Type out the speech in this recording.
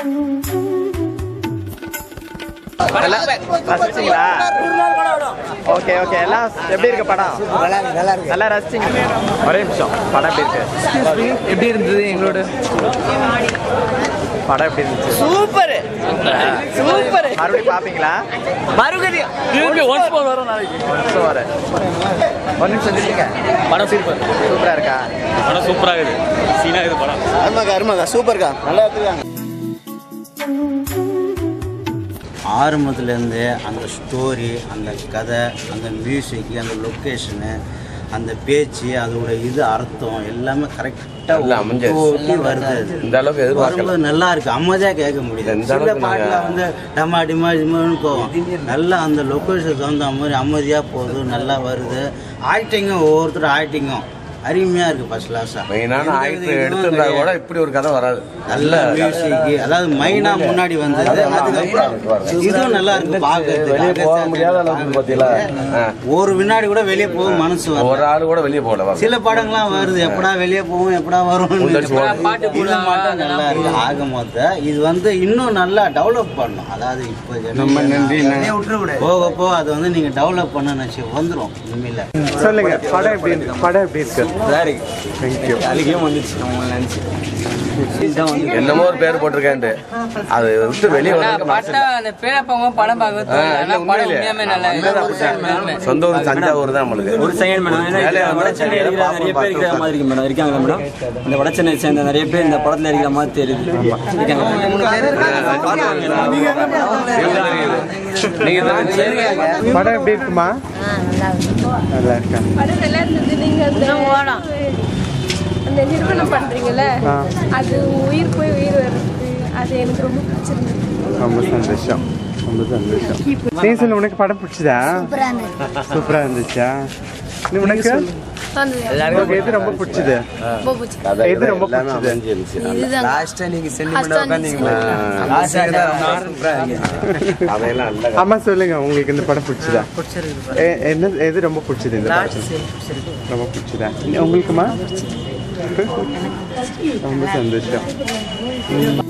நல்லா ரசிச்சிங்களா okay okay எல்லாம் எப்படி இருக்கு படம் நல்லா இருக்கு நல்லா இருக்கு நல்லா ரசிச்சிங்க ஒரே நிமிஷம் படம் எப்படி இருக்கு எப்படி இருந்தது எங்களோட படம் எப்படி இருந்துச்சு சூப்பர் சூப்பர் மறுபடியும் பாப்பீங்களா மறுபடியும் திரும்பி ஒன்ஸ் மோர் வரும் நாளைக்கு நிமிஷம் வர ஒரு நிமிஷம் நில்லுங்க படம் சூப்பர் சூப்பரா இருக்கா படம் சூப்பராக இருக்குது சீனாக இருக்குது படம் அருமாக்கா அருமாக்கா சூப்பர்க்கா நல்லா எடுத்துருக்காங்க ஆரம்பத்துலேருந்து அந்த ஸ்டோரி அந்த கதை அந்த மியூசிக் அந்த லொக்கேஷனு அந்த பேச்சு அதோட இது அர்த்தம் எல்லாமே கரெக்டாக ஓட்டி வருது அது. இந்த அளவுக்கு எதிர்பார்க்கல வரும்போது நல்லா இருக்கு அமைதியாக கேட்க முடியுது இந்த சில அளவுக்கு பாட்டில் நாங்க- வந்து டமா டிமா டிமான்னு போகும் நல்லா அந்த லொக்கேஷன் தகுந்த மாதிரி அமைதியாக போகுது நல்லா வருது ஆக்டிங்கும் ஒவ்வொருத்தரும் ஆக்டிங்கும் அருமையாக இருக்குது ஃபர்ஸ்ட் கிளாஸாக மெயினான ஆக்டர் எடுத்திருந்தா கூட இப்படி ஒரு கதை வராது நல்ல மியூசிக் அதாவது மைனா முன்னாடி வந்தது அதுக்கப்புறம் இதுவும் நல்லா இருக்கு பாக்குறதுக்கு வெளியே போக முடியாத அளவுக்கு பாத்தீங்களா ஆ. ஒரு வினாடி கூட வெளியே போக மனசு ஒரு வரல ஆள் கூட வெளியே போகல வாங்க. சில படங்கள்லாம் வருது எப்படா வெளியே போவோம் எப்படா வரும் முந்தடிச்சு போகுது. இது மட்டும் நல்லா இருக்கு ஆக மொத்த இது வந்து இன்னும் நல்லா டெவலப் பண்ணும் அதாவது இப்போ நம்ம நன்றி போக போக அது வந்து நீங்க டெவலப் பண்ண நினைச்சு வந்துரும் உண்மையில சொல்லுங்க படம் எப்படி இருக்கு படம் எப்படி இருக்கு தேங்க்யூ என்னமோ ஒரு பேர் போட்டிருக்கேன்ட்டு அது விட்டு வெளியே வந்து பட்டம் அந்த பேரை பார்க்க படம் பார்க்க தோணுது. ஆனா படம் உண்மையாமே நல்லா இருக்கு சொந்த ஊர் தஞ்சாவூர் தான் நம்மளுக்கு ஒரு செகண்ட் மேடம் ஏன்னா வேலையை இந்த வட சென்னை இருக்கிற நிறைய பேர் இருக்கிற மாதிரி இருக்கு மேடம் இருக்காங்க மேடம் இந்த வட சென்னை சேர்ந்த நிறைய பேர் இந்த படத்துல இருக்கிற மாதிரி தெரியுது இருக்காங்க நீங்க தான் படம் எப்படி இருக்குமா நல்லா இருக்கா படம் நல்லா இருந்தது நீங்க அந்த அந்த நிறுவனம் பண்றீங்கல்ல அது உயிர் போய் உயிர் வருது அது எனக்கு ரொம்ப பிடிச்சிருந்தது ரொம்ப சந்தோஷம் ரொம்ப சந்தோஷம் நீ சொல்லு உனக்கு படம் பிடிச்சதா சூப்பரா இருந்துச்சா நீ உனக்கு உனக்கு எது ரொம்ப பிடிச்சது எது ரொம்ப பிடிச்சது லாஸ்ட்டாக நீங்கள் சென்டிமெண்ட்டாக உட்காந்தீங்களா அதையெல்லாம் நல்ல ஆமா சொல்லுங்க உங்களுக்கு இந்த படம் பிடிச்சதா எ- என்ன எது ரொம்ப பிடிச்சது இந்த படம் ரொம்ப பிடிச்சதா உங்களுக்குமா ரொம்ப சந்தோஷம் ம்.